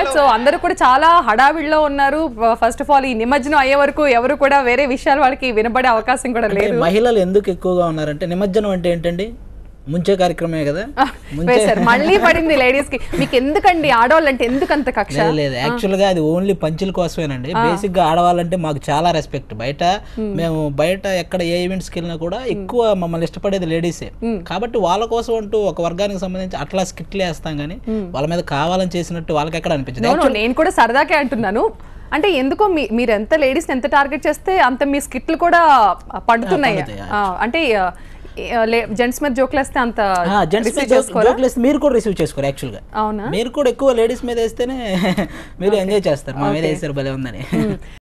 So అందరూ కూడా చాలా హడావిడిలో ఉన్నారు ఫస్ట్ ఆఫ్ ఆల్ ఈ నిమజ్జనం అయ్యే వరకు ఎవరు కూడా వేరే విషయాలు వాళ్ళకి వినబడే అవకాశం కూడా అంటే లేదు మహిళలు ఎందుకు ఎక్కువగా ఉన్నారంటే నిమజ్జనం అంటే ఏంటండి ముంచే కార్యక్రమమే కదా ముంచే వేశారు మళ్ళీ పడింది లేడీస్ కి మీకు ఎందుకండి ఆడవాళ్ళు అంటే ఎందుకు అంత కక్ష లేదు లేదు యాక్చువల్ గా అది ఓన్లీ పంచుల కోసమేనండి బేసిక్ గా ఆడవాళ్ళంటే మాకు చాలా రెస్పెక్ట్ బయట మేము బయట ఎక్కడ ఏ ఈవెంట్స్ కి వెళ్ళినా కూడా ఎక్కువ మమ్మల్ని ఇష్టపడేది లేడీసే కాబట్టి వాళ్ళ కోసం అంటూ ఒక వర్గానికి సంబంధించి అట్లా స్కిట్లు వేస్తాం కానీ వాళ్ళ మీద కావాలని చేసినట్టు వాళ్ళకి ఎక్కడ అనిపించదు No, no, నేను కూడా సరదాకే అంటున్నాను అంటే ఎందుకో మీ మీరు ఎంత లేడీస్ ఎంత టార్గెట్ చేస్తే అంత మీ స్కిట్లు కూడా పడుతున్నాయి పడుతాయి, ఆ, అంటే జెంట్స్ మీద జోకులు వేస్తే అంత జెంట్స్ receive చేసుకోరా? జోక్లు వేస్తే మీరు కూడా రిసీవ్ చేసుకోరు యాక్చువల్ గా అవునా మీరు కూడా ఎక్కువ లేడీస్ మీద వేస్తేనే మీరు ఎంజాయ్ చేస్తారు మా మీద వేసారు భలే ఉందని